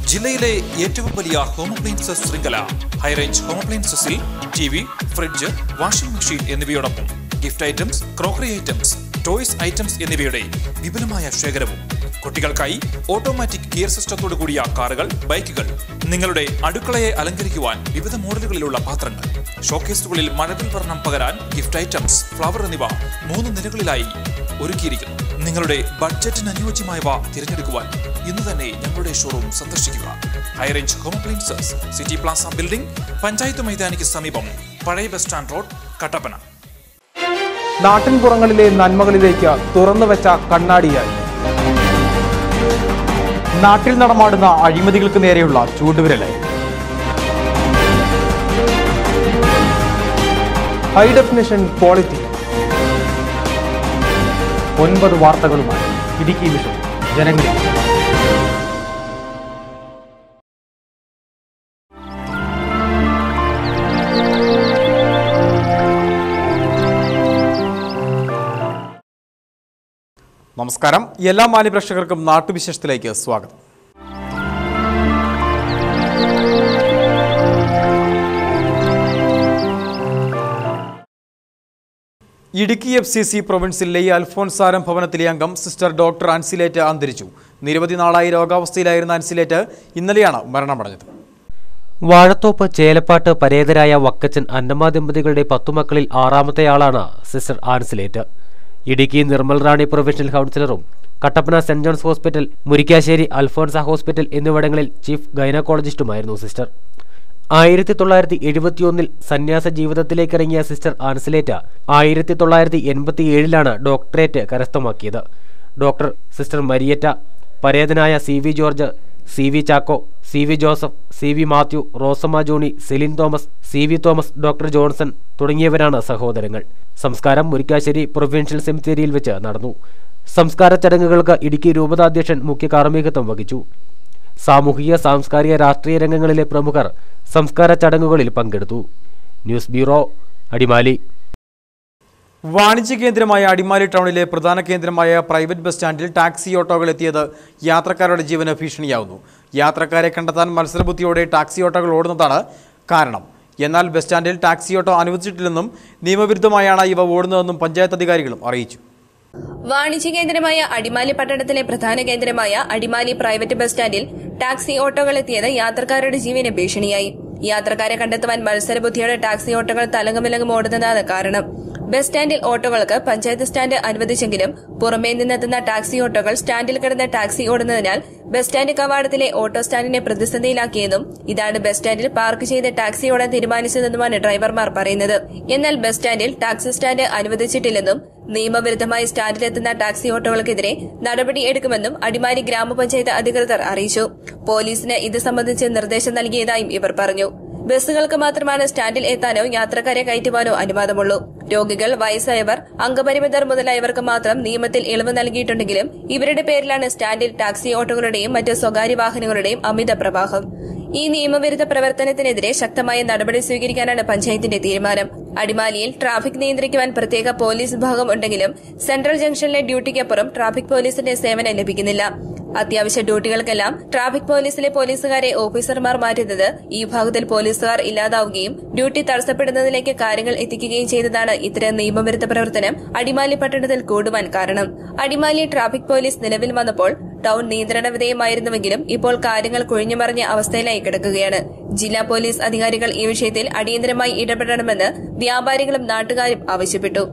ജില്ലയിലെ ഏറ്റവും വലിയ ഹോം അപ്ലയൻസസ് ശൃംഖല ഹൈറേഞ്ച് ഹോം അപ്ലയൻസസിൽ T V fridge washing machine എന്നിവയോടൊപ്പം gift items crockery items toys items എന്നിവയുടെ വിപുലമായ ശേഖരവും കുട്ടികൾക്കായി ഓട്ടോമാറ്റിക് ഗിയർ സിസ്റ്റത്തോടു കൂടിയ കാറുകൾ ബൈക്കുകൾ നിങ്ങളുടെ അടുക്കളയെ അലങ്കരിക്കുവാൻ വിവിധ മോഡലുകളിലുള്ള പാത്രങ്ങൾ ഷോക്കേസുകളിൽ മഴവിൽ വർണ്ണം പകരാൻ ഗിഫ്റ്റ് ഐറ്റംസ് ഫ്ലവർ എന്നിവ മൂന്ന് നിലകളിലായി ഒരുക്കിയിരിക്കുന്നു നിങ്ങളുടെ ബഡ്ജറ്റിന് അനുയോജ്യമായവ തിരഞ്ഞെടുക്കുവാൻ ഇന്ന് തന്നെ ഞങ്ങളുടെ ഷോറൂം സന്ദർശിക്കുക high range home appliances city plaza building panchayat മൈതാനിക്ക് സമീപം പഴയ ബസ് സ്റ്റാൻഡ് റോഡ് കട്ടപ്പന നാട്ടിൻപുറങ്ങളിലെ നന്മകളിലേക്ക് തുറന്നു വെച്ച കണ്ണാടിയായി നാട്ടിൽ നടമാടുന്ന അഴിമതികൾക്ക് നേരെയുള്ള ചൂണ്ടുവിരലായി ഹൈ ഡെഫിനിഷൻ ക്വാളിറ്റി ഒൻപത് വാർത്തകളുമായി ഇടുക്കി വിഷൻ ജനങ്ങളിൽ നമസ്കാരം എല്ലാ മാന്യപ്രേക്ഷകർക്കും നാട്ടുവിശേഷത്തിലേക്ക് സ്വാഗതം ഇടുക്കി എഫ് സി സി പ്രൊവിൻസിലെ അൽഫോൻസാരം ഭവനത്തിലെ അംഗം സിസ്റ്റർ ഡോക്ടർ അൻസിലേറ്റ് അന്തരിച്ചു നിരവധി നാളായി രോഗാവസ്ഥയിലായിരുന്ന അൻസിലേറ്റ് ഇന്നലെയാണ് മരണമടഞ്ഞത് വാഴത്തോപ്പ് ചേലപ്പാട്ട് പരേതരായ വക്കച്ചൻ അന്നമ്മ ദമ്പതികളുടെ പത്തു മക്കളിൽ ആറാമത്തെയാളാണ് സിസ്റ്റർ ആൻസിലേറ്റ് ഇടുക്കി നിർമ്മൽ റാണി പ്രൊഫഷണൽ കൗൺസിലറും Kattappana saint John's hospital Murikkassery Alphonsa hospital എന്നിവിടങ്ങളിൽ ചീഫ് ഗൈനക്കോളജിസ്റ്റുമായിരുന്നു സിസ്റ്റർ ആയിരത്തി തൊള്ളായിരത്തി എഴുപത്തിയൊന്നിൽ സന്യാസ ജീവിതത്തിലേക്കിറങ്ങിയ സിസ്റ്റർ ആൻസിലേറ്റ ആയിരത്തി തൊള്ളായിരത്തി എൺപത്തി ഏഴിലാണ് ഡോക്ടറേറ്റ് കരസ്ഥമാക്കിയത് ഡോക്ടർ സിസ്റ്റർ മരിയറ്റ പരേതനായ C V George C V Chacko C V Joseph C V Mathew Rosamma Johnny Celine Thomas C V Thomas doctor Johnson തുടങ്ങിയവരാണ് സഹോദരങ്ങൾ സംസ്കാരം മുരിക്കാശ്ശേരി പ്രൊവിൻഷ്യൽ സെമിത്തേരിയിൽ വെച്ച് നടന്നു സംസ്കാര ചടങ്ങുകൾക്ക് ഇടുക്കി രൂപതാധ്യക്ഷൻ മുഖ്യ കാർമ്മികത്വം വഹിച്ചു സാമൂഹിക സാംസ്കാരിക രാഷ്ട്രീയ രംഗങ്ങളിലെ പ്രമുഖർ സംസ്കാര ചടങ്ങുകളിൽ പങ്കെടുത്തു ന്യൂസ് ബ്യൂറോ അടിമാലി വാണിജ്യ കേന്ദ്രമായ അടിമാലി ടൗണിലെ പ്രധാന കേന്ദ്രമായ പ്രൈവറ്റ് ബസ് സ്റ്റാൻഡിൽ ടാക്സി ഓട്ടോകൾ എത്തിയത് യാത്രക്കാരുടെ ജീവന് ഭീഷണിയാവുന്നു യാത്രക്കാരെ കണ്ടെത്താൻ മത്സരബുദ്ധിയോടെ ടാക്സി ഓട്ടോകൾ ഓടുന്നതാണ് കാരണം എന്നാൽ ബസ് സ്റ്റാൻഡിൽ ടാക്സി ഓട്ടോ അനുവദിച്ചിട്ടില്ലെന്നും നിയമവിരുദ്ധമായാണ് ഇവ ഓടുന്നതെന്നും പഞ്ചായത്ത് അധികാരികളും അറിയിച്ചു വാണിജ്യ കേന്ദ്രമായ അടിമാലി പട്ടണത്തിലെ പ്രധാന കേന്ദ്രമായ അടിമാലി പ്രൈവറ്റ് ബസ് സ്റ്റാൻഡിൽ ടാക്സി ഓട്ടോകൾ എത്തിയത് യാത്രക്കാരുടെ ജീവന് ഭീഷണിയായി യാത്രക്കാരെ കണ്ടെത്തുവാൻ മത്സരബുദ്ധിയോടെ ടാക്സി ഓട്ടോകൾ തലങ്ങുമിലങ്ങും ഓടുന്നതാണ് കാരണം ബസ് സ്റ്റാൻഡിൽ ഓട്ടോകൾക്ക് പഞ്ചായത്ത് സ്റ്റാൻഡ് അനുവദിച്ചെങ്കിലും പുറമേ നിന്നെത്തുന്ന ടാക്സി ഓട്ടോകൾ സ്റ്റാൻഡിൽ കിടന്ന് ടാക്സി ഓടുന്നതിനാൽ ബസ് സ്റ്റാൻഡ് കവാടത്തിലെ ഓട്ടോ സ്റ്റാൻഡിനെ പ്രതിസന്ധിയിലാക്കിയെന്നും ഇതാണ് ബസ് സ്റ്റാൻഡിൽ പാർക്ക് ചെയ്ത് ടാക്സി ഓടാൻ തീരുമാനിച്ചതെന്നുമാണ് ഡ്രൈവർമാർ പറയുന്നത് എന്നാൽ ബസ് സ്റ്റാൻഡിൽ ടാക്സി സ്റ്റാൻഡ് അനുവദിച്ചിട്ടില്ലെന്നും നിയമവിരുദ്ധമായി സ്റ്റാൻഡിലെത്തുന്ന ടാക്സി ഓട്ടോകൾക്കെതിരെ നടപടി എടുക്കുമെന്നും അടിമാലി ഗ്രാമപഞ്ചായത്ത് അധികൃതർ അറിയിച്ചു പോലീസിന് ഇത് സംബന്ധിച്ച് നിർദ്ദേശം നൽകിയതായും ഇവർ പറഞ്ഞു ബസ്സുകൾക്ക് മാത്രമാണ് സ്റ്റാൻഡിൽ എത്താനോ യാത്രക്കാരെ കയറ്റുവാനോ അനുവാദമുള്ളൂ രോഗികൾ വയസ്സായവർ അംഗപരിമിതർ മുതലായവർക്ക് മാത്രം നിയമത്തിൽ ഇളവ് നൽകിയിട്ടുണ്ടെങ്കിലും ഇവരുടെ പേരിലാണ് സ്റ്റാൻഡിൽ ടാക്സി ഓട്ടോകളുടെയും മറ്റ് സ്വകാര്യ വാഹനങ്ങളുടെയും അമിത പ്രവാഹം ഈ നിയമവിരുദ്ധ പ്രവർത്തനത്തിനെതിരെ ശക്തമായ നടപടി സ്വീകരിക്കാനാണ് പഞ്ചായത്തിന്റെ തീരുമാനം അടിമാലിയിൽ ട്രാഫിക് നിയന്ത്രിക്കുവാൻ പ്രത്യേക പോലീസ് വിഭാഗം ഉണ്ടെങ്കിലും സെൻട്രൽ ജംഗ്ഷനിലെ ഡ്യൂട്ടിക്കപ്പുറം ട്രാഫിക് പോലീസിന്റെ സേവനം ലഭിക്കുന്നില്ല അത്യാവശ്യ ഡ്യൂട്ടികൾക്കെല്ലാം ട്രാഫിക് പോലീസിലെ പോലീസുകാരെ ഓഫീസർമാർ മാറ്റുന്നത് ഈ വിഭാഗത്തിൽ പോലീസുകാർ ഇല്ലാതാവുകയും ഡ്യൂട്ടി തടസ്സപ്പെടുന്നതിലേക്ക് കാര്യങ്ങൾ എത്തിക്കുകയും ചെയ്തതാണ് ഇത്തരം നിയമവിരുദ്ധ പ്രവർത്തനം അടിമാലി പട്ടണത്തിൽ കൂടുവാൻ കാരണം അടിമാലി ട്രാഫിക് പോലീസ് നിലവിൽ വന്നപ്പോൾ ടൗൺ നിയന്ത്രണ വിധേയമായിരുന്നുവെങ്കിലും ഇപ്പോൾ കാര്യങ്ങൾ കുഴിഞ്ഞുമറിഞ്ഞ അവസ്ഥയിലായി കിടക്കുകയാണ് ജില്ലാ പോലീസ് അധികാരികൾ ഈ വിഷയത്തിൽ അടിയന്തരമായി ഇടപെടണമെന്ന് വ്യാപാരികളും നാട്ടുകാരും ആവശ്യപ്പെട്ടു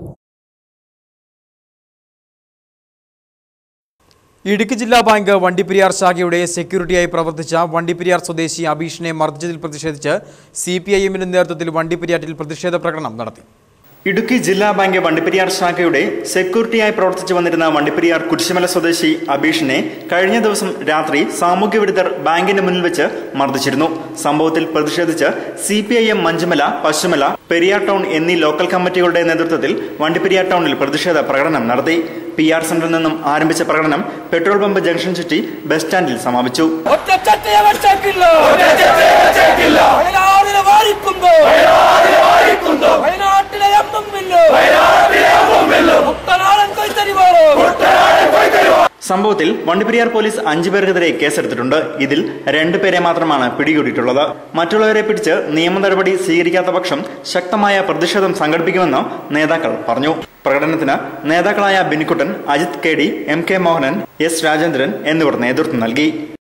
ഇടുക്കി ജില്ലാ ബാങ്ക് വണ്ടിപ്പെരിയാർ ശാഖയുടെ സെക്യൂരിറ്റിയായി പ്രവർത്തിച്ച വണ്ടിപ്പെരിയാർ സ്വദേശി അബീഷിനെ മർദ്ദിച്ചതിൽ പ്രതിഷേധിച്ച് സി പി ഐ എമ്മിന്റെ നേതൃത്വത്തിൽ വണ്ടിപ്പെരിയാറ്റിൽ പ്രതിഷേധ പ്രകടനം നടത്തി ഇടുക്കി ജില്ലാ ബാങ്ക് വണ്ടിപ്പെരിയാർ ശാഖയുടെ സെക്യൂരിറ്റിയായി പ്രവർത്തിച്ചു വന്നിരുന്ന വണ്ടിപ്പെരിയാർ കുരിശുമല സ്വദേശി അബീഷിനെ കഴിഞ്ഞ ദിവസം രാത്രി സാമൂഹ്യ വിരുദ്ധർ ബാങ്കിന്റെ മുന്നിൽ വെച്ച് മർദ്ദിച്ചിരുന്നു സംഭവത്തിൽ പ്രതിഷേധിച്ച് C P I M Manjumala Pasumala Periyar town എന്നീ ലോക്കൽ കമ്മിറ്റികളുടെ നേതൃത്വത്തിൽ വണ്ടിപ്പെരിയാർ ടൗണിൽ പ്രതിഷേധ പ്രകടനം നടത്തി പി ആർ സെന്ററിൽ നിന്നും ആരംഭിച്ച പ്രകടനം പെട്രോൾ പമ്പ് ജംഗ്ഷൻ ചുറ്റി ബസ് സ്റ്റാൻഡിൽ സമാപിച്ചു ഒറ്റച്ചട്ടയെ വച്ചേക്കില്ല വയനാടിനെ വാഴിക്കുമ്പോ വയനാട്ടിലെ എമ്മും വില്ലോ കുട്ടനാടൻ കൊയ്ത്തരിവാളോ സംഭവത്തിൽ വണ്ടിപ്പെരിയാർ പോലീസ് അഞ്ചു പേർക്കെതിരെ കേസെടുത്തിട്ടുണ്ട് ഇതിൽ രണ്ടുപേരെ മാത്രമാണ് പിടികൂടിയിട്ടുള്ളത് മറ്റുള്ളവരെ പിടിച്ച് നിയമ നടപടി സ്വീകരിക്കാത്ത പക്ഷം ശക്തമായ പ്രതിഷേധം സംഘടിപ്പിക്കുമെന്ന് നേതാക്കൾ പറഞ്ഞു പ്രകടനത്തിന് നേതാക്കളായ Binikuttan Ajith K D M K Mohanan S Rajendran എന്നിവർ നേതൃത്വം നൽകി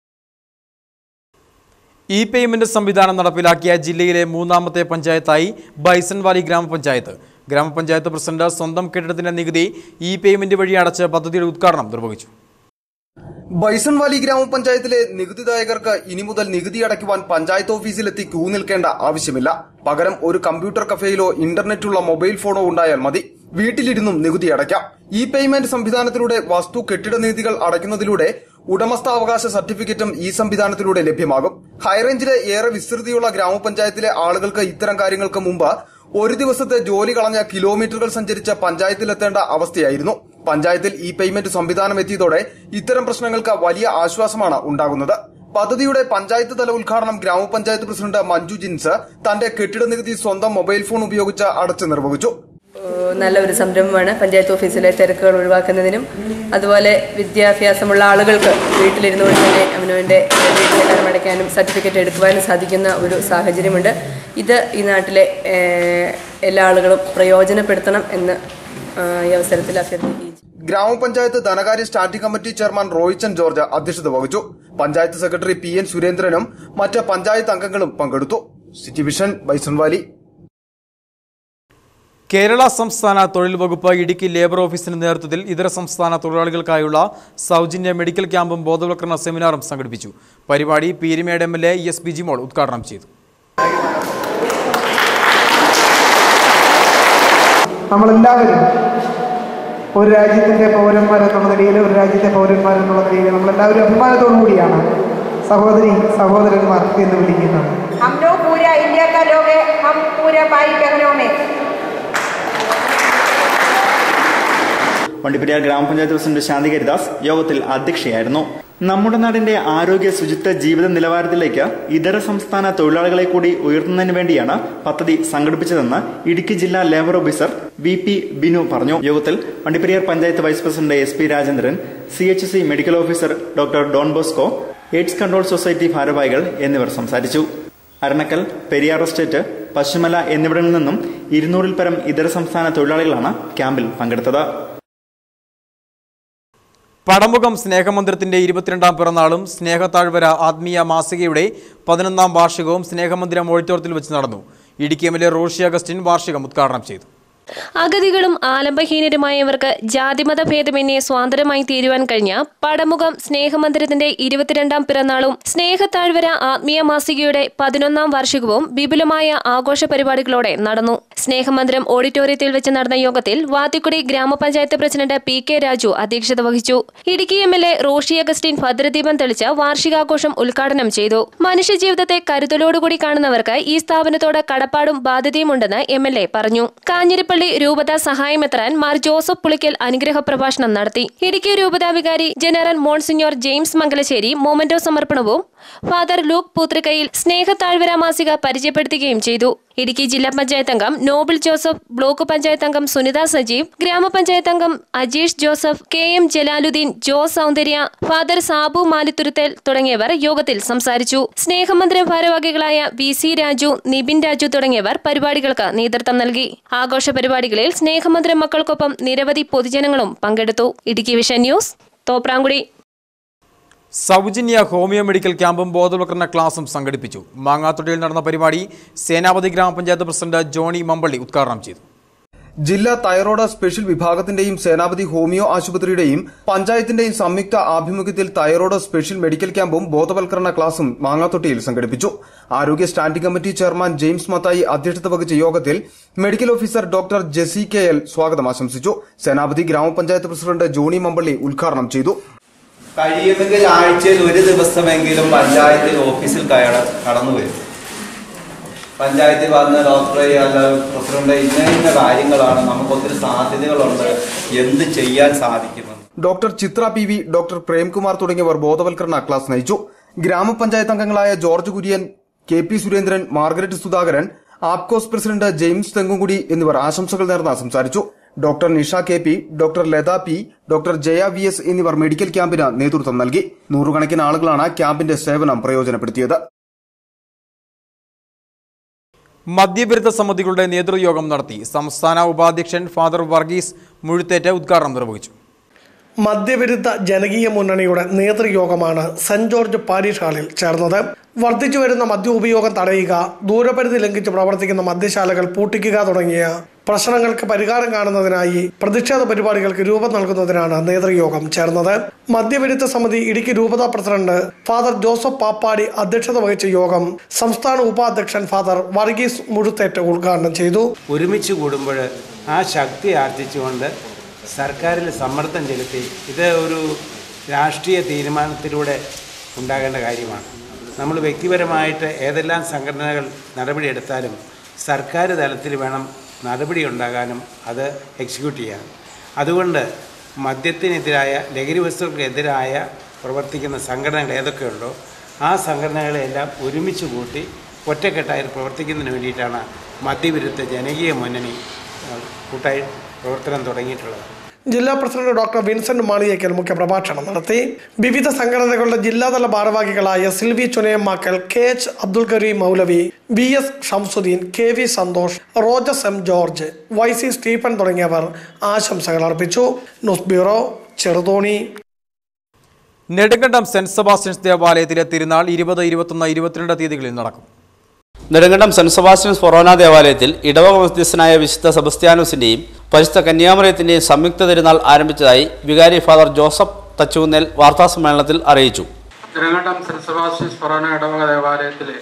ഇ പേയ്മെന്റ് സംവിധാനം നടപ്പിലാക്കിയ ജില്ലയിലെ മൂന്നാമത്തെ പഞ്ചായത്തായി ബൈസൺവാലി ഗ്രാമപഞ്ചായത്ത് ഗ്രാമപഞ്ചായത്ത് പ്രസിഡന്റ് സ്വന്തം കെട്ടിടത്തിന്റെ നികുതി ഇ പേയ്മെന്റ് വഴി അടച്ച് പദ്ധതിയുടെ ഉദ്ഘാടനം നിർവഹിച്ചു ബൈസൺവാലി ഗ്രാമപഞ്ചായത്തിലെ നികുതിദായകർക്ക് ഇനി മുതൽ നികുതി അടയ്ക്കുവാൻ പഞ്ചായത്ത് ഓഫീസിലെത്തി ക്യൂ നിൽക്കേണ്ട ആവശ്യമില്ല പകരം ഒരു കമ്പ്യൂട്ടർ കഫേയിലോ ഇന്റർനെറ്റുള്ള മൊബൈൽ ഫോണോ ഉണ്ടായാൽ മതി വീട്ടിലിരുന്നും നികുതി അടയ്ക്കാം ഇ പേയ്മെന്റ് സംവിധാനത്തിലൂടെ വസ്തു കെട്ടിട നികുതികൾ അടയ്ക്കുന്നതിലൂടെ ഉടമസ്ഥാവകാശ സർട്ടിഫിക്കറ്റും ഈ സംവിധാനത്തിലൂടെ ലഭ്യമാകും ഹൈറേഞ്ചിലെ ഏറെ വിസ്തൃതിയുള്ള ഗ്രാമപഞ്ചായത്തിലെ ആളുകൾക്ക് ഇത്തരം കാര്യങ്ങൾക്ക് മുമ്പ് ഒരു ദിവസത്തെ ജോലി കളഞ്ഞ കിലോമീറ്ററുകൾ സഞ്ചരിച്ച പഞ്ചായത്തിലെത്തേണ്ട അവസ്ഥയായിരുന്നു പഞ്ചായത്തിൽ ഇ പേയ്മെന്റ് സംവിധാനം എത്തിയതോടെ ഇത്തരം പ്രശ്നങ്ങൾക്ക് വലിയ ആശ്വാസമാണ് ഉണ്ടാകുന്നത് പദ്ധതിയുടെ പഞ്ചായത്ത് തല ഉദ്ഘാടനം ഗ്രാമപഞ്ചായത്ത് പ്രസിഡന്റ് മഞ്ജു ജിൻസ് തന്റെ കെട്ടിട നികുതി സ്വന്തം മൊബൈൽ ഫോൺ ഉപയോഗിച്ച് അടച്ചു നിർവഹിച്ചു ഏഹ് നല്ല ഒരു സംരംഭമാണ് പഞ്ചായത്ത് ഓഫീസിലെ തിരക്കുകൾ ഒഴിവാക്കുന്നതിനും അതുപോലെ വിദ്യാഭ്യാസമുള്ള ആളുകൾക്ക് വീട്ടിലിരുന്നു കൊണ്ട് തന്നെ അവനവൻ്റെ വീട്ടിലെ കടമടയ്ക്കാനും സർട്ടിഫിക്കറ്റ് എടുക്കുവാനും സാധിക്കുന്ന ഒരു സാഹചര്യമുണ്ട് ഇത് ഈ നാട്ടിലെ ഏഹ് എല്ലാ ആളുകളും പ്രയോജനപ്പെടുത്തണം എന്ന് ഏഹ് ഈ അവസരത്തിൽ അഭ്യർത്ഥിക്കുകയും ചെയ്യും. ഗ്രാമപഞ്ചായത്ത് ധനകാര്യ standing committee chairman Roychan George അധ്യക്ഷത വഹിച്ചു പഞ്ചായത്ത് സെക്രട്ടറി പി എൻ സുരേന്ദ്രനും മറ്റ് പഞ്ചായത്ത് അംഗങ്ങളും പങ്കെടുത്തു സിറ്റി വിഷൻ ബൈസൺവാലി കേരള സംസ്ഥാന തൊഴിൽ വകുപ്പ് ഇടുക്കി ലേബർ ഓഫീസിന്റെ നേതൃത്വത്തിൽ ഇതര സംസ്ഥാന തൊഴിലാളികൾക്കായുള്ള സൗജന്യ മെഡിക്കൽ ക്യാമ്പും ബോധവൽക്കരണ സെമിനാറും സംഘടിപ്പിച്ചു പരിപാടി Peermade M L A S Bijimol ഉദ്ഘാടനം ചെയ്തു നമ്മളെല്ലാവരും ഒരു രാജ്യത്തിൻ്റെ പൗരന്മാരെന്നുള്ള നിലയിൽ ഒരു രാജ്യത്തെ പൗരന്മാരെന്നുള്ള നിലയിൽ നമ്മളെല്ലാവരും അഭിമാനത്തോടു കൂടിയാണ് സഹോദരി സഹോദരന്മാർ എന്ന് വിളിക്കുന്നത് हम लोग पूरा इंडिया का लोग हैं हम पूरे भाई बहनों में വണ്ടിപ്പെരിയാർ ഗ്രാമപഞ്ചായത്ത് പ്രസിഡന്റ് ശാന്തി ഹരിദാസ് യോഗത്തിൽ അധ്യക്ഷയായിരുന്നു നമ്മുടെ നാടിന്റെ ആരോഗ്യ ശുചിത്വ ജീവിത നിലവാരത്തിലേക്ക് ഇതര സംസ്ഥാന തൊഴിലാളികളെ കൂടി ഉയർത്തുന്നതിന് വേണ്ടിയാണ് പദ്ധതി സംഘടിപ്പിച്ചതെന്ന് ഇടുക്കി ജില്ലാ labour officer V P Binu പറഞ്ഞു യോഗത്തിൽ Vandiperiyar panchayat vice president S P Rajendran C H C medical officer doctor Don Bosco AIDS control society ഭാരവാഹികൾ എന്നിവർ സംസാരിച്ചു അരണക്കൽ പെരിയാർ എസ്റ്റേറ്റ് പശുമല എന്നിവിടങ്ങളിൽ നിന്നും ഇരുന്നൂറിൽ പരം ഇതര സംസ്ഥാന തൊഴിലാളികളാണ് ക്യാമ്പിൽ പങ്കെടുത്തത് പടമുഖം സ്നേഹമന്ദിരത്തിന്റെ ഇരുപത്തിരണ്ടാം പിറന്നാളും സ്നേഹത്താഴ്വര ആത്മീയ മാസികയുടെ പതിനൊന്നാം വാർഷികവും സ്നേഹമന്ദിരം ഓഡിറ്റോറിയത്തിൽ വെച്ച് നടന്നു Idukki M L A Roshy Augustine വാർഷികം ഉദ്ഘാടനം ചെയ്തു അഗതികളും ആലംബഹീനരുമായവർക്ക് ജാതിമത ഭേദമന്യേ സ്വാതന്ത്ര്യമായി തീരുവാൻ കഴിഞ്ഞ പടമുഖം സ്നേഹമന്ദിരത്തിന്റെ ഇരുപത്തിരണ്ടാം പിറന്നാളും സ്നേഹത്താഴ്വര ആത്മീയ മാസികയുടെ പതിനൊന്നാം വാർഷികവും വിപുലമായ ആഘോഷ പരിപാടികളോടെ നടന്നു സ്നേഹമന്ദിരം ഓഡിറ്റോറിയത്തിൽ വെച്ച് നടന്ന യോഗത്തിൽ വാത്തിക്കുടി ഗ്രാമപഞ്ചായത്ത് പ്രസിഡന്റ് പി കെ രാജു അധ്യക്ഷത വഹിച്ചു Idukki M L A Roshy Augustine ഭദ്രദീപം തെളിച്ച് വാർഷികാഘോഷം ഉദ്ഘാടനം ചെയ്തു മനുഷ്യജീവിതത്തെ കരുതലോടുകൂടി കാണുന്നവർക്ക് ഈ സ്ഥാപനത്തോട് കടപ്പാടും ബാധ്യതയുമുണ്ടെന്ന് എം എൽ എ പറഞ്ഞു കാഞ്ഞിരപ്പള്ളി രൂപത സഹായമെത്രാൻ മാർ ജോസഫ് പുളിക്കൽ അനുഗ്രഹ പ്രഭാഷണം നടത്തി ഇടുക്കി രൂപതാ വികാരി general monsignor James Mangalassery memento സമർപ്പണവും ഫാദർ ലൂക്ക് പൂത്രിക്കയിൽ സ്നേഹത്താഴ്വര മാസിക പരിചയപ്പെടുത്തുകയും ചെയ്തു ഇടുക്കി ജില്ലാ പഞ്ചായത്ത് അംഗം നോബിൾ ജോസഫ് ബ്ലോക്ക് പഞ്ചായത്ത് അംഗം സുനിത സജീവ് ഗ്രാമപഞ്ചായത്ത് അംഗം Ajeesh Joseph K M Jalaluddin Jose Soundarya father Sabu Malithuruthel തുടങ്ങിയവർ യോഗത്തിൽ സംസാരിച്ചു സ്നേഹമന്ദിരം ഭാരവാഹികളായ വി സി രാജു നിബിൻ രാജു തുടങ്ങിയവർ പരിപാടികൾക്ക് നേതൃത്വം നൽകി ആഘോഷ പരിപാടികളിൽ സ്നേഹമന്ദിരം മക്കൾക്കൊപ്പം നിരവധി പൊതുജനങ്ങളും പങ്കെടുത്തു ഇടുക്കി വിഷൻ ന്യൂസ് തോപ്രാങ്കുടി സൗജന്യ ഹോമിയോ മെഡിക്കൽ ക്യാമ്പും ബോധവൽക്കരണ ക്ലാസും സംഘടിപ്പിച്ചു മാങ്ങാത്തൊടിയിൽ നടന്ന പരിപാടി സേനാപതി ഗ്രാമപഞ്ചായത്ത് പ്രസിഡന്റ് ജോണി മമ്പള്ളി ഉദ്ഘാടനം ചെയ്തു ജില്ലാ തൈറോയ്ഡ് സ്പെഷ്യൽ വിഭാഗത്തിന്റെയും സേനാപതി ഹോമിയോ ആശുപത്രിയുടെയും പഞ്ചായത്തിന്റെയും സംയുക്ത ആഭിമുഖ്യത്തിൽ തൈറോയ്ഡ് സ്പെഷ്യൽ മെഡിക്കൽ ക്യാമ്പും ബോധവൽക്കരണ ക്ലാസും മാങ്ങാത്തൊട്ടിയിൽ സംഘടിപ്പിച്ചു ആരോഗ്യ standing committee chairman James Mathai അധ്യക്ഷത വഹിച്ച യോഗത്തിൽ medical officer doctor Jessy K L സ്വാഗതം ആശംസിച്ചു സേനാപതി ഗ്രാമപഞ്ചായത്ത് പ്രസിഡന്റ് ജോണി മമ്പള്ളി ഉദ്ഘാടനം ചെയ്തു കഴിയുമെങ്കിൽ ആഴ്ചയിൽ ഒരു ദിവസമെങ്കിലും പഞ്ചായത്തിൽ ഓഫീസിൽ കയറ കടന്നു വരും പഞ്ചായത്തിൽ വന്ന ഡോക്ടറെ അല്ല പ്രസിഡന്റ് ഇന്ന ഇന്ന കാര്യങ്ങളാണ് നമുക്ക് ഒത്തിരി സാധ്യതകളുണ്ട് എന്ത് ചെയ്യാൻ സാധിക്കുമെന്ന് doctor Chithra P V doctor Premkumar തുടങ്ങിയവർ ബോധവൽക്കരണ ക്ലാസ് നയിച്ചു ഗ്രാമപഞ്ചായത്ത് അംഗങ്ങളായ George Kurian K P Surendran Margaret Sudhakaran APCOS president James Thenkumkudy എന്നിവർ ആശംസകൾ നേർന്ന് സംസാരിച്ചു doctor Nisha K P doctor Latha P doctor Jaya V S എന്നിവർ മെഡിക്കൽ ക്യാമ്പിന് നേതൃത്വം നൽകി നൂറുകണക്കിന് ആളുകളാണ് ക്യാമ്പിന്റെ സേവനം പ്രയോജനപ്പെടുത്തിയത് മദ്യവിരുദ്ധ സമിതികളുടെ നേതൃയോഗം നടത്തി സംസ്ഥാന ഉപാധ്യക്ഷൻ ഫാദർ വർഗീസ് മുഴുത്തേറ്റ് ഉദ്ഘാടനം നിർവഹിച്ചു മദ്യവിരുദ്ധ ജനകീയ മുന്നണിയുടെ നേതൃയോഗമാണ് സെന്റ് ജോർജ് പാരിഷ് ഹാളിൽ ചേർന്നത് വർദ്ധിച്ചു വരുന്ന മദ്യ ഉപയോഗം തടയുക ദൂരപരിധി ലംഘിച്ച് പ്രവർത്തിക്കുന്ന മദ്യശാലകൾ പൂട്ടിക്കുക തുടങ്ങിയ പ്രശ്നങ്ങൾക്ക് പരിഹാരം കാണുന്നതിനായി പ്രതിഷേധ പരിപാടികൾക്ക് രൂപം നൽകുന്നതിനാണ് നേതൃയോഗം ചേർന്നത് മദ്യവിരുദ്ധ സമിതി ഇടുക്കി രൂപതാ പ്രസിഡന്റ് ഫാദർ ജോസഫ് പാപ്പാടി അധ്യക്ഷത വഹിച്ച യോഗം സംസ്ഥാന ഉപാധ്യക്ഷൻ ഫാദർ വർഗീസ് മുഴുത്തേറ്റ് ഉദ്ഘാടനം ചെയ്തു ഒരുമിച്ച് കൂടുമ്പോൾ ആ ശക്തി ആർജിച്ചുകൊണ്ട് സർക്കാരിൽ സമ്മർദ്ദം ചെലുത്തി ഇത് ഒരു രാഷ്ട്രീയ തീരുമാനത്തിലൂടെ ഉണ്ടാകേണ്ട കാര്യമാണ് നമ്മൾ വ്യക്തിപരമായിട്ട് ഏതെല്ലാം സംഘടനകൾ നടപടിയെടുത്താലും സർക്കാർ തലത്തിൽ വേണം നടപടി ഉണ്ടാകാനും അത് എക്സിക്യൂട്ട് ചെയ്യാനും അതുകൊണ്ട് മദ്യത്തിനെതിരായ ലഹരി വസ്തുക്കൾക്കെതിരായ പ്രവർത്തിക്കുന്ന സംഘടനകൾ ഏതൊക്കെയുണ്ടോ ആ സംഘടനകളെല്ലാം ഒരുമിച്ച് കൂട്ടി ഒറ്റക്കെട്ടായി പ്രവർത്തിക്കുന്നതിന് വേണ്ടിയിട്ടാണ് മദ്യവിരുദ്ധ ജനകീയ മുന്നണി ഏഹ്, കൂട്ടായി പ്രവർത്തനം തുടങ്ങിയിട്ടുള്ളത് ജില്ലാ പ്രസിഡന്റ് ഡോക്ടർ വിൻസെന്റ് മാളിയേക്കൽ മുഖ്യപ്രഭാഷണം നടത്തി വിവിധ സംഘടനകളുടെ ജില്ലാതല ഭാരവാഹികളായ Silvy Chunayammakkal K H Abdul Kareem Moulavi B S Shamsuddin K V Santhosh Rojas M George Y C Stephen തുടങ്ങിയവർ ആശംസകൾ അർപ്പിച്ചു news bureau Cheruthoni Nedumkandam saint Sebastian's ദേവാലയത്തിലെ തിരുനാൾ ഇരുപത് ഇരുപത്തൊന്ന് ഇരുപത്തിരണ്ട് തീയതികളിൽ നടക്കും നെടുങ്കണ്ടം സെന്റ് സെബാസ്റ്റ്യൻസ് ഫൊറോന ദേവാലയത്തിൽ ഇടവക മധ്യസ്ഥനായ വിശുദ്ധ സെബസ്ത്യാനോസിന്റെയും പരിശുദ്ധ കന്യാമറയത്തിന്റെയും സംയുക്ത തിരുനാൾ ആരംഭിച്ചതായി വികാരി ഫാദർ ജോസഫ് തച്ചുകുന്നേൽ വാർത്താസമ്മേളനത്തിൽ അറിയിച്ചു തിരുവനന്തപുരം സെന്റ് സെബാസ്റ്റ്യൻസ് ഫൊറോന ഇടവക ദേവാലയത്തിലെ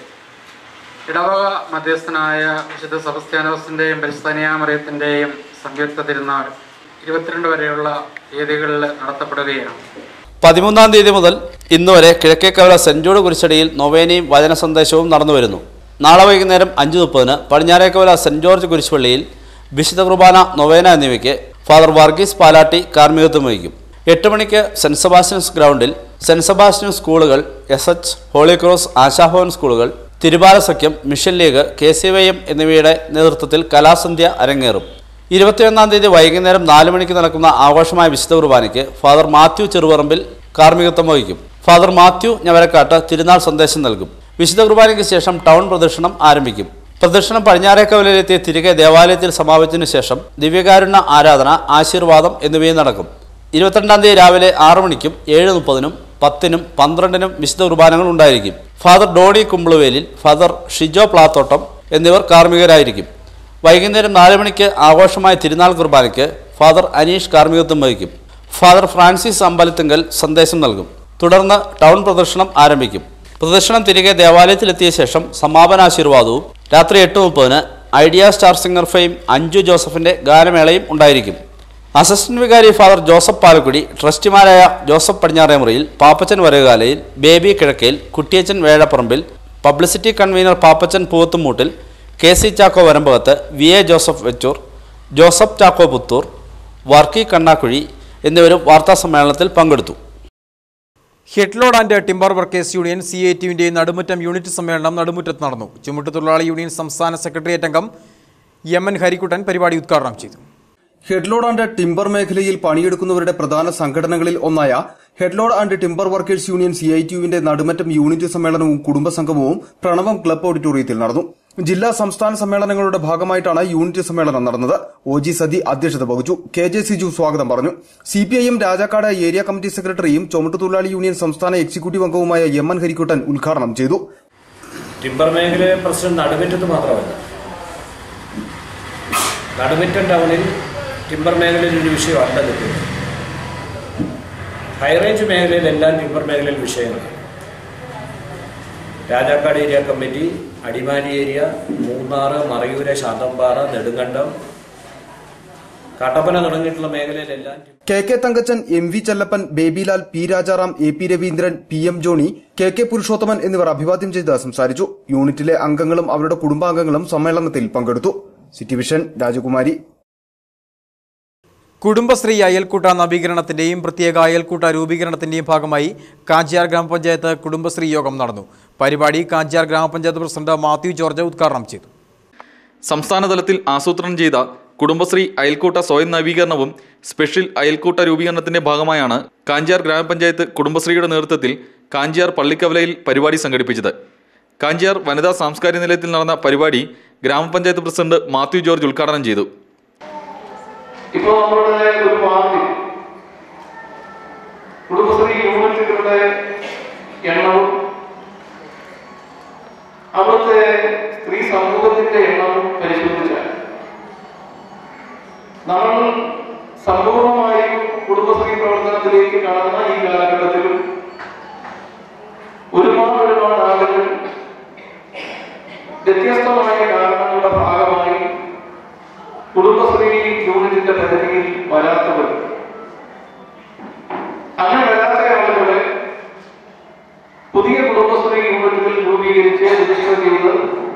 ഇടവക മധ്യസ്ഥനായ വിശുദ്ധ സെബസ്ത്യാനോസിന്റെയും പരിസ്ഥനിയാമറിയത്തിന്റെയും സംയുക്ത തിരുനാൾ ഇരുപത്തിരണ്ട് വരെയുള്ള തീയതികളിൽ നടത്തപ്പെടുകയാണ് പതിമൂന്നാം തീയതി മുതൽ ഇന്ന് വരെ കിഴക്കേക്കവല സെന്റ് ജോർജ് കുരിശടിയിൽ നൊവേനയും വചന സന്ദേശവും നടന്നുവരുന്നു നാളെ വൈകുന്നേരം അഞ്ച് മുപ്പതിന് പടിഞ്ഞാറേക്കവല സെന്റ് ജോർജ് കുരിശുപള്ളിയിൽ വിശുദ്ധ കുർബാന നൊവേന എന്നിവയ്ക്ക് ഫാദർ വർഗീസ് പാലാട്ടി കാർമ്മികത്വം വഹിക്കും എട്ട് മണിക്ക് സെന്റ് സെബാസ്റ്റ്യൻസ് ഗ്രൗണ്ടിൽ സെന്റ് സെബാസ്റ്റ്യൻ സ്കൂളുകൾ S H holy cross Ashabhavan സ്കൂളുകൾ തിരുബാല സഖ്യം mission league K C Y M എന്നിവയുടെ നേതൃത്വത്തിൽ കലാസന്ധ്യ അരങ്ങേറും ഇരുപത്തിയൊന്നാം തീയതി വൈകുന്നേരം നാല് മണിക്ക് നടക്കുന്ന ആഘോഷമായ വിശുദ്ധ കുർബാനയ്ക്ക് ഫാദർ മാത്യു ചെറുപറമ്പിൽ കാർമ്മികത്വം വഹിക്കും ഫാദർ മാത്യു ഞവരക്കാട്ട് തിരുനാൾ സന്ദേശം നൽകും വിശുദ്ധ കുർബാനയ്ക്ക് ശേഷം ടൗൺ പ്രദക്ഷിണം ആരംഭിക്കും പ്രദക്ഷിണം പടിഞ്ഞാറേക്കവലയിലെത്തി തിരികെ ദേവാലയത്തിൽ സമാപിച്ചതിനു ശേഷം ദിവ്യകാരുണ്യ ആരാധന ആശീർവാദം എന്നിവയും നടക്കും ഇരുപത്തിരണ്ടാം തീയതി രാവിലെ ആറു മണിക്കും ഏഴ് മുപ്പതിനും പത്തിനും പന്ത്രണ്ടിനും വിശുദ്ധ കുർബാനകൾ ഉണ്ടായിരിക്കും ഫാദർ ഡോണി കുമ്പിളുവേലിൽ ഫാദർ ഷിജോ പ്ലാത്തോട്ടം എന്നിവർ കാർമ്മികരായിരിക്കും വൈകുന്നേരം നാല് മണിക്ക് ആഘോഷമായ തിരുനാൾ കുർബാനയ്ക്ക് ഫാദർ അനീഷ് കാർമ്മികത്വം വഹിക്കും ഫാദർ ഫ്രാൻസിസ് അമ്പലത്തിങ്കൽ സന്ദേശം നൽകും തുടർന്ന് ടൗൺ പ്രദർശനം ആരംഭിക്കും പ്രദർശനം തിരികെ ദേവാലയത്തിലെത്തിയ ശേഷം സമാപനാശീർവാദവും രാത്രി എട്ട് മുപ്പതിന് Idea star singer fame Anju ജോസഫിന്റെ ഗാനമേളയും ഉണ്ടായിരിക്കും അസിസ്റ്റന്റ് വികാരി ഫാദർ ജോസഫ് പാലക്കുടി ട്രസ്റ്റിമാരായ Joseph Padinjaremuriyil Pappachan Varakalayil Baby Kizhakkayil Kuttiyachan Vezhaparambil publicity convener Pappachan Poovathumoottil K C Chacko Varambakath V A Joseph Vechoor Joseph Chacko Puthoor Varkey Kannakuzhy എന്നിവരും വാർത്താസമ്മേളനത്തിൽ പങ്കെടുത്ു head load and timber workers union C I ടിയുവിന്റെ നടുമുറ്റം യൂണിറ്റ് സമ്മേളനം നടുമുറ്റത്ത് നടന്നു ചുമട്ടുതൊഴിലാളി യൂണിയൻ സംസ്ഥാന സെക്രട്ടേറിയറ്റ് അംഗം എം എൻ ഹരിക്കുട്ടൻ പരിപാടി ഉദ്ഘാടനം ചെയ്തു ഹെഡ്ലോഡ് ആൻഡ് ടിമ്പർ മേഖലയിൽ പണിയെടുക്കുന്നവരുടെ പ്രധാന സംഘടനകളിൽ ഒന്നായ head load and timber workers union C I ടിയുവിന്റെ നടുമറ്റം യൂണിറ്റ് സമ്മേളനവും കുടുംബസംഗമവും പ്രണവം ക്ലബ് ഓഡിറ്റോറിയത്തിൽ നടന്നു ജില്ലാ സംസ്ഥാന സമ്മേളനങ്ങളുടെ ഭാഗമായിട്ടാണ് യൂണിറ്റ് സമ്മേളനം നടന്നത് ഒ ജി സതി അധ്യക്ഷത വഹിച്ചു കെ ജെ സിജു സ്വാഗതം പറഞ്ഞു സിപിഐഎം രാജാക്കാട് ഏരിയ കമ്മിറ്റി സെക്രട്ടറിയും ചുമട്ടുതൊഴിലാളി യൂണിയൻ സംസ്ഥാന എക്സിക്യൂട്ടീവ് അംഗവുമായ എം എൻ ഹരിക്കുട്ടൻ ഉദ്ഘാടനം ചെയ്തു ടിമ്പർ മേഖലയിലെ പ്രശ്നം നടുമിറ്റത്ത് മാത്രമല്ല നടുമിറ്റം ടൗണിൽ ടിമ്പർ മേഖലയിൽ ഒരു വിഷയമല്ല നിൽക്കുന്നത് ഹൈറേഞ്ച് മേഖലയിലെല്ലാം ടിമ്പർ മേഖലയിൽ വിഷയങ്ങളാണ് Rajakkad area committee Adimali area Munnar Marayoor Santhanpara Nedumkandam Kattappana തുടങ്ങിയിട്ടുള്ള മേഖലയിലെല്ലാം K K Thankachan M V Chellappan Babylal P Rajaram A P Raveendran P M Johny K K Purushothaman എന്നിവർ അഭിവാദ്യം ചെയ്ത് സംസാരിച്ചു യൂണിറ്റിലെ അംഗങ്ങളും അവരുടെ കുടുംബാംഗങ്ങളും സമ്മേളനത്തിൽ പങ്കെടുത്തു സിറ്റി വിഷൻ രാജകുമാരി കുടുംബശ്രീ അയൽക്കൂട്ട നവീകരണത്തിന്റെയും പ്രത്യേക അയൽക്കൂട്ട രൂപീകരണത്തിന്റെയും ഭാഗമായി കാഞ്ചിയാർ ഗ്രാമപഞ്ചായത്ത് കുടുംബശ്രീ യോഗം നടന്നു പരിപാടി കാഞ്ചിയാർ ഗ്രാമപഞ്ചായത്ത് പ്രസിഡന്റ് മാത്യു ജോർജ് ഉദ്ഘാടനം ചെയ്തു സംസ്ഥാന തലത്തിൽ ആസൂത്രണം ചെയ്ത കുടുംബശ്രീ അയൽക്കൂട്ട സ്വയം നവീകരണവും സ്പെഷ്യൽ അയൽക്കൂട്ട രൂപീകരണത്തിന്റെ ഭാഗമായാണ് കാഞ്ചിയാർ ഗ്രാമപഞ്ചായത്ത് കുടുംബശ്രീയുടെ നേതൃത്വത്തിൽ കാഞ്ചിയാർ പള്ളിക്കവലയിൽ പരിപാടി സംഘടിപ്പിച്ചത് കാഞ്ചിയാർ വനിതാ സാംസ്കാരിക നിലയത്തിൽ നടന്ന പരിപാടി ഗ്രാമപഞ്ചായത്ത് പ്രസിഡന്റ് മാത്യു ജോർജ് ഉദ്ഘാടനം ചെയ്തു ഇപ്പോൾ നമ്മളുടെ ഒരു വാർഡിൽ കുടുംബശ്രീ യൂണിറ്റുകളുടെ എണ്ണവും അവിടുത്തെ സ്ത്രീ സമൂഹത്തിന്റെ എണ്ണവും പരിശോധിച്ചാൽ നമ്മൾ സമ്പൂർണമായും കുടുംബശ്രീ പ്രവർത്തനത്തിലേക്ക് കടന്ന ഈ കാലഘട്ടത്തിലും ഒരുപാട് ഒരുപാട് ആളുകൾ വ്യത്യസ്തമായ കാരണങ്ങളുടെ ഭാഗമായി കുടുംബശ്രീ യൂണിറ്റിന്റെ പരിധിയിൽ വരാത്തവർ അങ്ങനെ വരാത്ത ആളുകളെ പുതിയ കുടുംബശ്രീ യൂണിറ്റുകൾ രൂപീകരിച്ച് രജിസ്റ്റർ ചെയ്ത്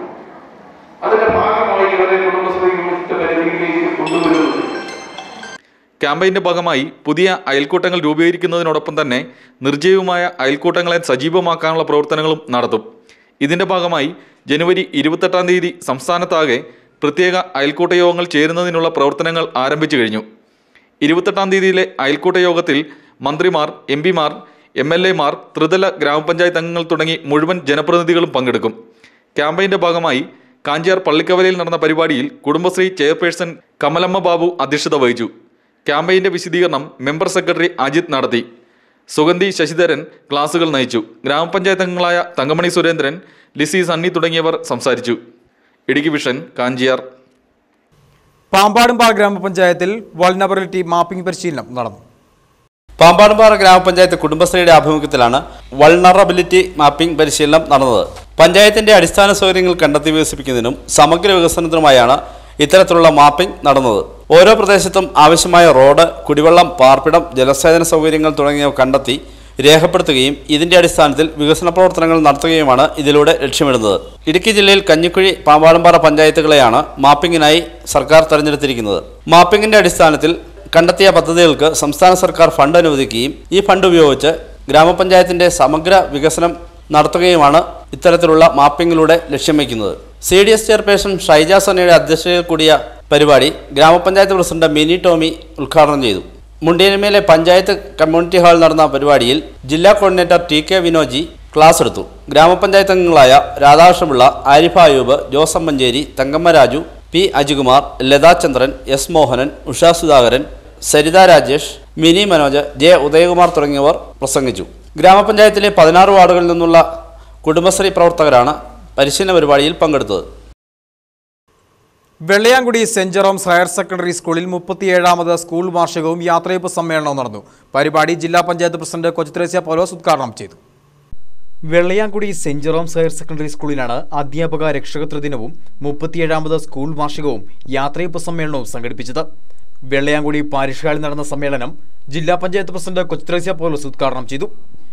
അതിന്റെ ഭാഗമായി ഇവരെ കുടുംബശ്രീ യൂണിറ്റിന്റെ പരിധിയിലേക്ക് കൊണ്ടുവരുന്നത് ക്യാമ്പയിന്റെ ഭാഗമായി പുതിയ അയൽക്കൂട്ടങ്ങൾ രൂപീകരിക്കുന്നതിനോടൊപ്പം തന്നെ നിർജ്ജീവമായ അയൽക്കൂട്ടങ്ങളെ സജീവമാക്കാനുള്ള പ്രവർത്തനങ്ങളും നടത്തും ഇതിന്റെ ഭാഗമായി ജനുവരി ഇരുപത്തെട്ടാം തീയതി സംസ്ഥാനത്താകെ പ്രത്യേക അയൽക്കൂട്ട യോഗങ്ങൾ ചേരുന്നതിനുള്ള പ്രവർത്തനങ്ങൾ ആരംഭിച്ചു കഴിഞ്ഞു ഇരുപത്തെട്ടാം തീയതിയിലെ അയൽക്കൂട്ട യോഗത്തിൽ മന്ത്രിമാർ എം പിമാർ എം എൽ എമാർ ത്രിതല ഗ്രാമപഞ്ചായത്ത് അംഗങ്ങൾ തുടങ്ങി മുഴുവൻ ജനപ്രതിനിധികളും പങ്കെടുക്കും ക്യാമ്പയിന്റെ ഭാഗമായി കാഞ്ചിയാർ പള്ളിക്കവലയിൽ നടന്ന പരിപാടിയിൽ കുടുംബശ്രീ ചെയർപേഴ്സൺ കമലമ്മ ബാബു അധ്യക്ഷത വഹിച്ചു ക്യാമ്പയിന്റെ വിശദീകരണം മെമ്പർ സെക്രട്ടറി അജിത് നടത്തി സുഗന്ധി ശശിധരൻ ക്ലാസുകൾ നയിച്ചു ഗ്രാമപഞ്ചായത്ത് അംഗങ്ങളായ തങ്കമണി സുരേന്ദ്രൻ ലിസി സണ്ണി തുടങ്ങിയവർ സംസാരിച്ചു ഇടുക്കി വിഷൻ കാഞ്ചിയാർ പാമ്പാടുംപാറ ഗ്രാമപഞ്ചായത്തിൽ വൾനബിലിറ്റി മാപ്പിംഗ് പരിശീലനം നടന്നു പാമ്പാടുംപാറ ഗ്രാമപഞ്ചായത്ത് കുടുംബശ്രീയുടെ ആഭിമുഖ്യത്തിലാണ് വൾണറബിലിറ്റി മാപ്പിംഗ് പരിശീലനം നടന്നത് പഞ്ചായത്തിന്റെ അടിസ്ഥാന സൗകര്യങ്ങൾ കണ്ടെത്തി വികസിപ്പിക്കുന്നതിനും സമഗ്ര വികസനത്തിനുമായാണ് ഇത്തരത്തിലുള്ള മാപ്പിംഗ് നടന്നത് ഓരോ പ്രദേശത്തും ആവശ്യമായ റോഡ് കുടിവെള്ളം പാർപ്പിടം ജലസേചന സൗകര്യങ്ങൾ തുടങ്ങിയവ കണ്ടെത്തി രേഖപ്പെടുത്തുകയും ഇതിന്റെ അടിസ്ഥാനത്തിൽ വികസന പ്രവർത്തനങ്ങൾ നടത്തുകയുമാണ് ഇതിലൂടെ ലക്ഷ്യമിടുന്നത് ഇടുക്കി ജില്ലയിൽ കഞ്ഞിക്കുഴി പാമ്പാടുംപാറ പഞ്ചായത്തുകളെയാണ് മാപ്പിംഗിനായി സർക്കാർ തെരഞ്ഞെടുത്തിരിക്കുന്നത് മാപ്പിംഗിന്റെ അടിസ്ഥാനത്തിൽ കണ്ടെത്തിയ പദ്ധതികൾക്ക് സംസ്ഥാന സർക്കാർ ഫണ്ട് അനുവദിക്കുകയും ഈ ഫണ്ട് ഉപയോഗിച്ച് ഗ്രാമപഞ്ചായത്തിന്റെ സമഗ്ര വികസനം നടത്തുകയുമാണ് ഇത്തരത്തിലുള്ള മാപ്പിംഗിലൂടെ ലക്ഷ്യം വയ്ക്കുന്നത് C D S chairperson Shaija സോനയുടെ അധ്യക്ഷതയിൽ കൂടിയ പരിപാടി ഗ്രാമപഞ്ചായത്ത് പ്രസിഡന്റ് മിനി ടോമി ഉദ്ഘാടനം ചെയ്തു മുണ്ടിയനിമയിലെ പഞ്ചായത്ത് കമ്മ്യൂണിറ്റി ഹാളിൽ നടന്ന പരിപാടിയിൽ ജില്ലാ coordinator T K Vinoji class എടുത്തു ഗ്രാമപഞ്ചായത്ത് അംഗങ്ങളായ Radhakrishnapillai Arifa Ayub Joseph Manjeri Thankamma Raju P Ajikumar Lathachandran S Mohanan Usha Sudhakaran Saritha Rajesh Mini Manoj J Udayakumar തുടങ്ങിയവർ പ്രസംഗിച്ചു ഗ്രാമപഞ്ചായത്തിലെ പതിനാറ് വാർഡുകളിൽ നിന്നുള്ള കുടുംബശ്രീ പ്രവർത്തകരാണ് പരിശീലന പരിപാടിയിൽ പങ്കെടുത്തത് Vellayamkudy saint Jerome's higher secondary സ്കൂളിൽ മുപ്പത്തിയേഴാമത് സ്കൂൾ വാർഷികവും യാത്രയപ്പ് സമ്മേളനവും നടന്നു പരിപാടി ജില്ലാ പഞ്ചായത്ത് പ്രസിഡന്റ് കൊച്ചുത്രേസ്യ പൗലോസ് ഉദ്ഘാടനം ചെയ്തു Vellayamkudy saint Jerome's higher secondary സ്കൂളിലാണ് അധ്യാപക രക്ഷകത്വ ദിനവും മുപ്പത്തിയേഴാമത് സ്കൂൾ വാർഷികവും യാത്രയപ്പ് സമ്മേളനവും സംഘടിപ്പിച്ചത് വെള്ളയാങ്കുടി പാരിഷ് ഹാളിൽ നടന്ന സമ്മേളനം ജില്ലാ പഞ്ചായത്ത് പ്രസിഡന്റ് കൊച്ചുത്രേസ്യ പൗലോസ് ഉദ്ഘാടനം ചെയ്തു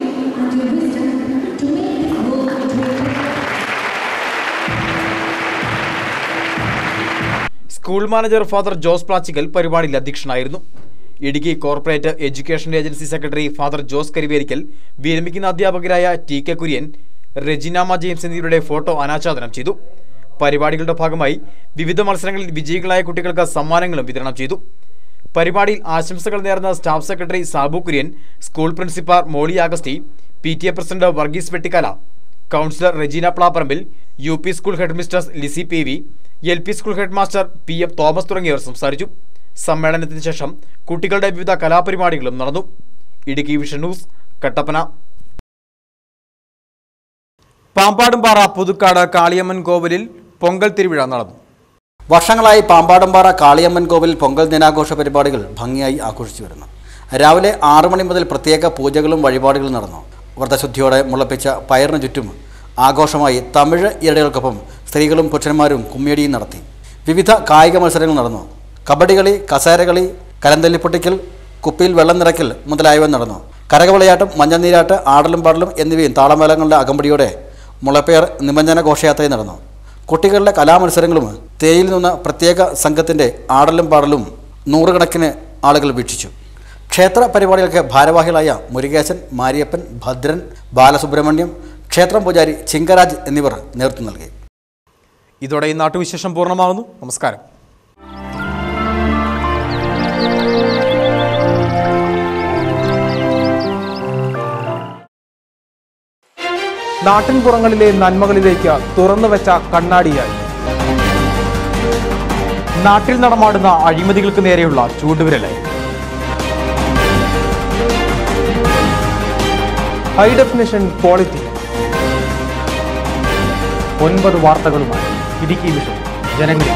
school manager father Jose Plachickal പരിപാടിയിൽ അധ്യക്ഷനായിരുന്നു Idukki corporate education agency secretary father Jose Kariverikkal വിരമിക്കുന്ന അധ്യാപകരായ T K Kurian Rejinama James എന്നിവരുടെ ഫോട്ടോ അനാച്ഛാദനം ചെയ്തു പരിപാടികളുടെ ഭാഗമായി വിവിധ മത്സരങ്ങളിൽ വിജയികളായ കുട്ടികൾക്ക് സമ്മാനങ്ങളും വിതരണം ചെയ്തു പരിപാടിയിൽ ആശംസകൾ നേർന്ന staff secretary Sabu Kurian school principal Molly Augusty P T A president Varghese Vettikkala councillor Regina Plaparambil U P school head mistress Lissy P V L P school head master P M Thomas തുടങ്ങിയവർ സംസാരിച്ചു സമ്മേളനത്തിന് ശേഷം കുട്ടികളുടെ വിവിധ കലാപരിപാടികളും നടന്നു ഇടുക്കി വിഷൻ ന്യൂസ് കട്ടപ്പന പാമ്പാടുംപാറ പുതുക്കാട് കാളിയമ്മൻ കോവിലിൽ പൊങ്കൽ തിരുവിഴ നടന്നു വർഷങ്ങളായി പാമ്പാടമ്പാറ കാളിയമ്മൻ കോവിൽ പൊങ്കൽ ദിനാഘോഷ പരിപാടികൾ ഭംഗിയായി ആഘോഷിച്ചു വരുന്നു രാവിലെ ആറു മണി മുതൽ പ്രത്യേക പൂജകളും വഴിപാടുകളും നടന്നു വ്രതശുദ്ധിയോടെ മുളപ്പിച്ച പയറിന് ചുറ്റും ആഘോഷമായി തമിഴ് ഇരടികൾക്കൊപ്പം സ്ത്രീകളും പുരുഷന്മാരും കുമ്മിയടിയും നടത്തി വിവിധ കായിക മത്സരങ്ങൾ നടന്നു കബഡി കളി കസേരകളി കലന്തല്ലിപ്പൊട്ടിക്കൽ കുപ്പിയിൽ വെള്ളം നിറയ്ക്കൽ മുതലായവ നടന്നു കരകവിളയാട്ടം മഞ്ഞൾനീരാട്ട് ആടലും പാടലും എന്നിവയും താളമേളങ്ങളുടെ അകമ്പടിയോടെ മുളപ്പേർ നിമഞ്ജന ഘോഷയാത്രയും നടന്നു കുട്ടികളുടെ കലാമത്സരങ്ങളും തേയിൽ നിന്ന് പ്രത്യേക സംഘത്തിൻ്റെ ആടലും പാടലും നൂറുകണക്കിന് ആളുകൾ വീക്ഷിച്ചു ക്ഷേത്ര പരിപാടികൾക്ക് ഭാരവാഹികളായ മുരുകേശൻ മാരിയപ്പൻ ഭദ്രൻ ബാലസുബ്രഹ്മണ്യം ക്ഷേത്രം പൂജാരി ചിങ്കരാജ് എന്നിവർ നേതൃത്വം നൽകി ഇതോടെ ഈ നാട്ടുവിശേഷം പൂർണ്ണമാകുന്നു നമസ്കാരം നാട്ടിൻപുറങ്ങളിലെ നന്മകളിലേക്ക് തുറന്നു വെച്ച കണ്ണാടിയായി നാട്ടിൽ നടമാടുന്ന അഴിമതികൾക്ക് നേരെയുള്ള ചൂണ്ടുവിരലായി ഹൈ ഡെഫിനിഷൻ ക്വാളിറ്റി ഒൻപത് വാർത്തകളുമായി ഇടുക്കി വിഷൻ ജനങ്ങളിൽ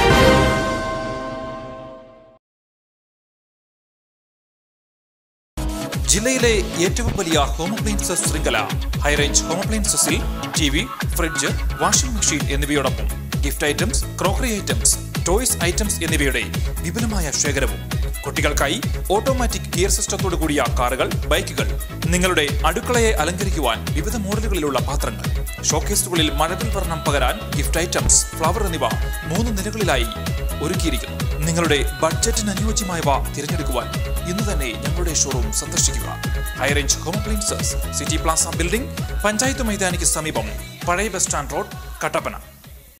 ജില്ലയിലെ ഏറ്റവും വലിയ ഹോം അപ്ലയൻസസ് ശൃംഖല ഹൈറേഞ്ച് ഹോം അപ്ലയൻസസിൽ T V fridge washing machine എന്നിവയോടൊപ്പം gift items crockery items toys items എന്നിവയുടെ വിപുലമായ ശേഖരവും കുട്ടികൾക്കായി ഓട്ടോമാറ്റിക് ഗിയർ സിസ്റ്റത്തോടു കൂടിയ കാറുകൾ ബൈക്കുകൾ നിങ്ങളുടെ അടുക്കളയെ അലങ്കരിക്കുവാൻ വിവിധ മോഡലുകളിലുള്ള പാത്രങ്ങൾ ഷോക്കേസുകളിൽ മഴവിൽ വർണ്ണം പകരാൻ ഗിഫ്റ്റ് ഐറ്റംസ് ഫ്ലവർ എന്നിവ മൂന്ന് നിലകളിലായി ഒരുക്കിയിരിക്കുന്നു നിങ്ങളുടെ ബഡ്ജറ്റിന് അനുയോജ്യമായവ തിരഞ്ഞെടുക്കുവാൻ ഇന്ന് തന്നെ ഞങ്ങളുടെ ഷോറൂം സന്ദർശിക്കുക high range home appliances city plaza building panchayat മൈതാനിക്ക് സമീപം പഴയ ബസ് സ്റ്റാൻഡ് റോഡ് കട്ടപ്പന